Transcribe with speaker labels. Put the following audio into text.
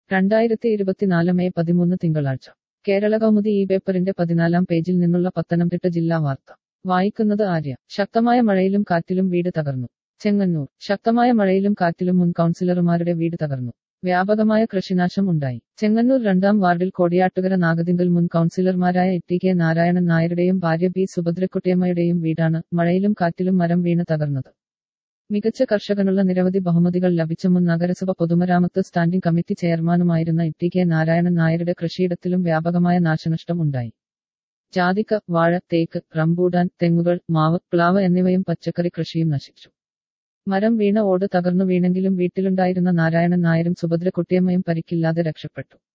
Speaker 1: രണ്ടായിരത്തി ഇരുപത്തിനാല് മെയ് പതിമൂന്ന് തിങ്കളാഴ്ച കേരള കൗമുദി ഈ പേപ്പറിന്റെ പതിനാലാം പേജിൽ നിന്നുള്ള പത്തനംതിട്ട ജില്ലാ വാർത്ത വായിക്കുന്നത് ആര്യ ശക്തമായ മഴയിലും കാറ്റിലും വീട് തകർന്നു ചെങ്ങന്നൂർ ശക്തമായ മഴയിലും കാറ്റിലും മുൻ കൗൺസിലർമാരുടെ വീട് തകർന്നു വ്യാപകമായ കൃഷിനാശം ഉണ്ടായി ചെങ്ങന്നൂർ രണ്ടാം വാർഡിൽ കോടിയാട്ടുകര നാഗതിങ്കൽ മുൻ കൗൺസിലർമാരായ ഇ ടി കെ നാരായണൻ നായരുടെയും ഭാര്യ ബി സുഭദ്രക്കുട്ടിയമ്മയുടെയും വീടാണ് മഴയിലും കാറ്റിലും മരം വീണ് തകർന്നത് മികച്ച കർഷകനുള്ള നിരവധി ബഹുമതികൾ ലഭിച്ച മുൻ നഗരസഭ പൊതുമരാമത്ത് സ്റ്റാൻഡിംഗ് കമ്മിറ്റി ചെയർമാനുമായിരുന്ന ഇ ടി കെ നാരായണൻ നായരുടെ കൃഷിയിടത്തിലും വ്യാപകമായ നാശനഷ്ടം ഉണ്ടായി ജാതിക്ക വാഴ തേക്ക് റംബൂട്ടാൻ തെങ്ങുകൾ മാവ് പ്ലാവ് എന്നിവയും പച്ചക്കറി കൃഷിയും നശിച്ചു മരം വീണ ഓട് തകർന്നു വീണെങ്കിലും വീട്ടിലുണ്ടായിരുന്ന നാരായണൻ നായരും സുഭദ്രക്കുട്ടിയമ്മയും പരിക്കില്ലാതെ രക്ഷപ്പെട്ടു